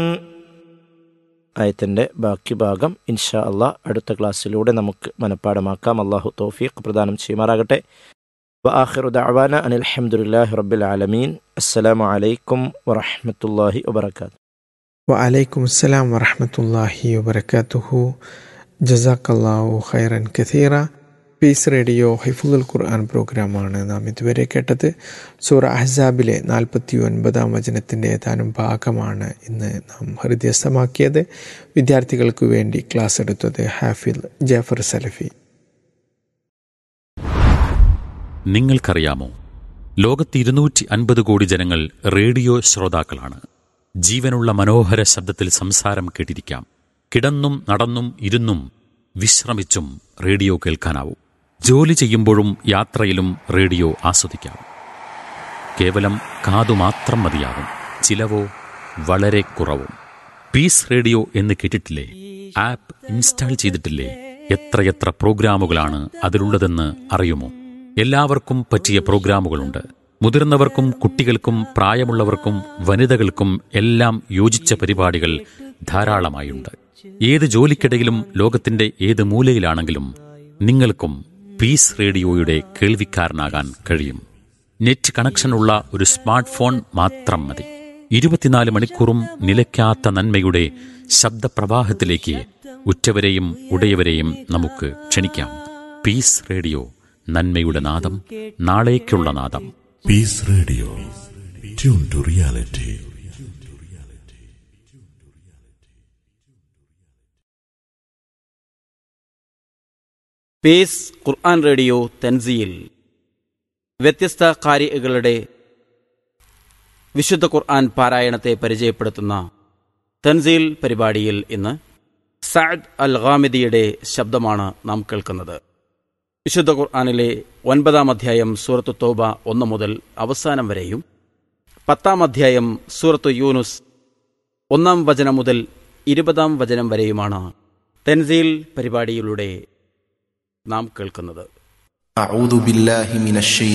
ആയത്തിൻ്റെ ബാക്കി ഭാഗം ഇൻഷാ അള്ളാ അടുത്ത ക്ലാസ്സിലൂടെ നമുക്ക് മനഃപ്പാടമാക്കാം അള്ളാഹു തൗഫീഖ് പ്രദാനം ചെയ്യുമാറാകട്ടെ وآخر دعوانا أن الحمد لله رب العالمين السلام عليكم ورحمة الله وبركاته വഅലൈക്കും അസ്സലാം വറഹമത്തല്ലാഹി വബർക്കാത്തുഹു ജസാക്കല്ലാഹു ഖൈറൻ കഥീറ പീസ് റേഡിയോ ഹിഫുൽ ഖുർആൻ പ്രോഗ്രാമാണ് നാം ഇതുവരെ കേട്ടത് സൂറ അഹ്സാബിലെ നാൽപ്പത്തി ഒൻപതാം വചനത്തിൻ്റെ ഏതാനും ഭാഗമാണ് ഇന്ന് നാം ഹൃദയസ്ഥമാക്കിയത് വിദ്യാർത്ഥികൾക്ക് വേണ്ടി ക്ലാസ് എടുത്തത് ഹാഫിൽ ജാഫർ സലഫി നിങ്ങൾക്കറിയാമോ ലോകത്ത് ഇരുന്നൂറ്റി അൻപത് കോടി ജനങ്ങൾ റേഡിയോ ശ്രോതാക്കളാണ് ജീവനുള്ള മനോഹര ശബ്ദത്തിൽ സംസാരം കേട്ടിരിക്കാം കിടന്നും നടന്നും ഇരുന്നും വിശ്രമിച്ചും റേഡിയോ കേൾക്കാനാവും ജോലി ചെയ്യുമ്പോഴും യാത്രയിലും റേഡിയോ ആസ്വദിക്കാം കേവലം കാതു മാത്രം മതിയാവും ചിലവോ വളരെ കുറവും പീസ് റേഡിയോ എന്ന് കേട്ടിട്ടില്ലേ ആപ്പ് ഇൻസ്റ്റാൾ ചെയ്തിട്ടില്ലേ എത്രയെത്ര പ്രോഗ്രാമുകളാണ് അതിലുള്ളതെന്ന് അറിയുമോ എല്ലാവർക്കും പറ്റിയ പ്രോഗ്രാമുകളുണ്ട് മുതിർന്നവർക്കും കുട്ടികൾക്കും പ്രായമുള്ളവർക്കും വനിതകൾക്കും എല്ലാം യോജിച്ച പരിപാടികൾ ധാരാളമായുണ്ട് ഏത് ജോലിക്കിടയിലും ലോകത്തിന്റെ ഏത് മൂലയിലാണെങ്കിലും നിങ്ങൾക്കും പീസ് റേഡിയോയുടെ കേൾവിക്കാരനാകാൻ കഴിയും നെറ്റ് കണക്ഷനുള്ള ഒരു സ്മാർട്ട് ഫോൺ മാത്രം മതി ഇരുപത്തിനാല് മണിക്കൂറും നിലയ്ക്കാത്ത നന്മയുടെ ശബ്ദപ്രവാഹത്തിലേക്ക് ഉറ്റവരെയും ഉടയവരെയും നമുക്ക് ക്ഷണിക്കാം പീസ് റേഡിയോ നന്മയുടെ നാദം നാളേക്കുള്ള നാദം Peace Radio. Tune to reality. പേസ് ഖുർആൻ റേഡിയോ തൻസീൽ വ്യത്യസ്ത കാര്യകളുടെ വിശുദ്ധ ഖുർആൻ പാരായണത്തെ പരിചയപ്പെടുത്തുന്ന തൻസീൽ പരിപാടിയിൽ ഇന്ന് സഅദ് അൽ ഖാമിദിയുടെ ശബ്ദമാണ് നാം കേൾക്കുന്നത് വിശുദ്ധ ഖുർആനിലെ ഒൻപതാം അധ്യായം സൂറത്ത് തോബ ഒന്ന് മുതൽ അവസാനം വരെയും പത്താം അധ്യായം സൂറത്ത് യൂനുസ് ഒന്നാം വചനം മുതൽ ഇരുപതാം വചനം വരെയുമാണ് തെൻസീൽ പരിപാടിയിലൂടെ നാം കേൾക്കുന്നത് أعوذ بالله من الشيطان